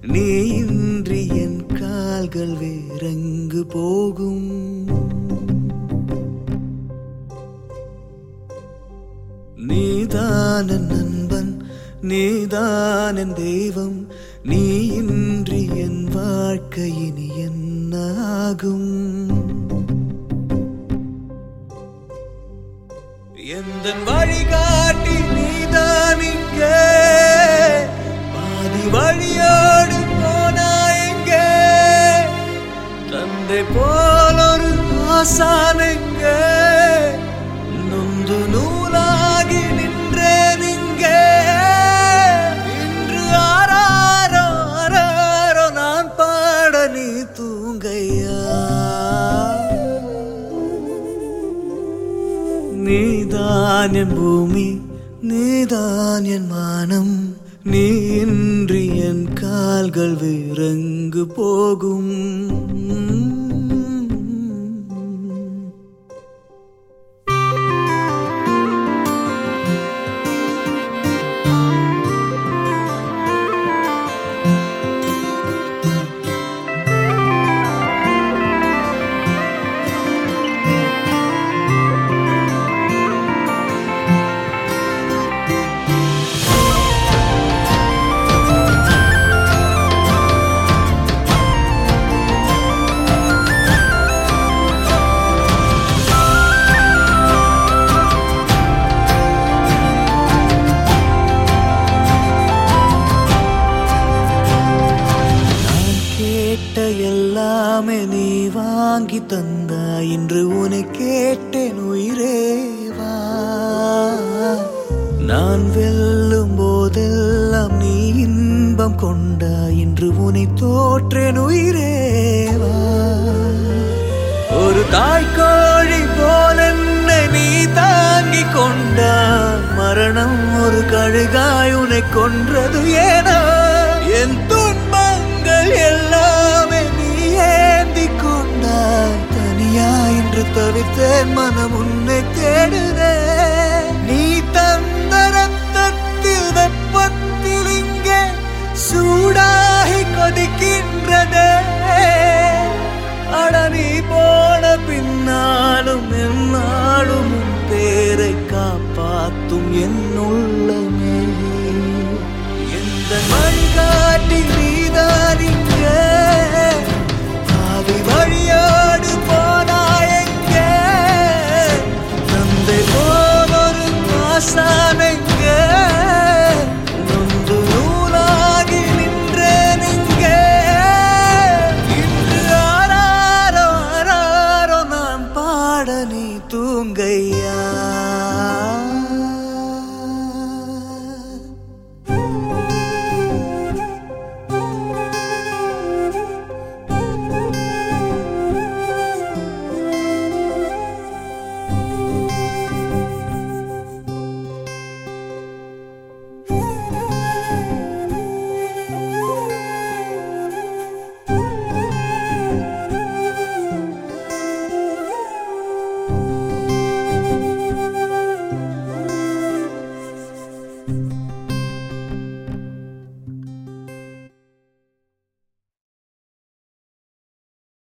நீ இன்றி என் கால்கள் வேறெங்கு போகும் நீதான் என் நண்பன் நீதான் என் தெய்வம் நீ இன்றி என் வாழ்க்கை இனி என்ன ஆகும் எந்த வழிகாட்டி நீதான் இங்கே பாதி வழியோடு போனா எங்கே தந்தை போல் ஒரு ஆசான் எங்கே நொந்து நூலாகி நின்றேன் இங்கே இன்று ஆராரோ ஆராரோ நான் பாட நீ தூங்கையா நீதான் என் பூமி நீதான் என் மானம் நீ இன்றி என் கால்கள் வேறெங்கு போகும் நான் கேட்ட எல்லாமே நீ வாங்கி தந்தாய் இன்று உன்னை கேட்டேன் உயிரேவா நான் வெல்லும் போதெல்லாம் நீ இன்பம் கொண்டாய் இன்று உன்னை தோற்றேன் உயிரேவா ஒரு தாய்க்கோழி போல என்னை நீ தாங்கிக் கொண்டாய் மரணம் ஒரு கழுகாய் உன்னை கொன்றது ஏனா என் துன்பங்கள் எல்லாமே நீ ஏந்தி கொண்டாய் தனியா என்று தவித்தேன் மனம் உன்னை தேடுதே நீ தந்த ரத்தத்தில் வெப்பத்தில் இங்கே சூடாகி கொதிக்கின்றதே அட நீ போன பின்னாலும் என்னாலும் உன் பேரை காப்பாத்தும் என் உள்ளமே எந்த வழிகாட்டி நீ